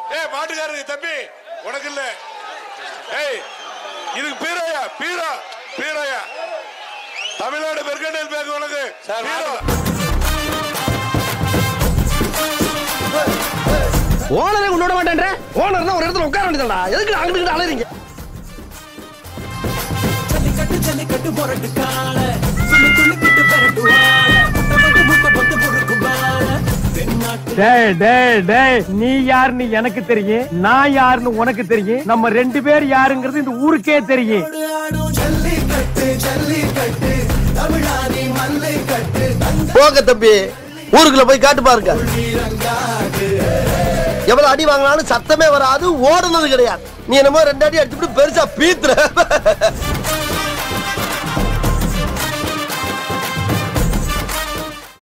ஏய் மாட்டுக்காரரு தம்பி உனக்கு இல்ல ஏய் இதுக்கு பீராயா பீரா பீராயா தமிழ்நாடு மெர்கண்டைல் பேங்க் உனக்கு பீரா ஓனரே கொண்டு விட மாட்டேன்ற ஓனர் தான் ஒரு இடத்துல உட்கார வேண்டியதுடா எதுக்கு அங்கிட்டு அலைறீங்க ஜல்லிக்கட்டு ஜல்லிக்கட்டு முரட்டு கால சொல்லி துள்ளிக்கிட்டு பெரட்டுவாள முட்டை முட்டை பொத்து பொறுக்குவாள தென்னாட்டு டேய் டேய் டேய் நீ யாருன்னு எனக்கு தெரியும் நான் யாருன்னு உனக்கு தெரியும் நம்ம ரெண்டு பேர் யாருங்கிறது இந்த ஊருக்கே தெரியும் ஆடும் ஜல்லிக்கட்டு ஜல்லிக்கட்டு தமிழாதி மல்லிக்கட்டு தங்க போங்க தம்பி ஊருக்குள்ள போய் காட்டு பாருங்க எவ்வளவு அடி வாங்கினாலும் சத்தமே வராது ஓடுனது கிடையாது நீ என்னமோ ரெண்டு அடி அடிச்சுட்டு பெருசா பீத்துற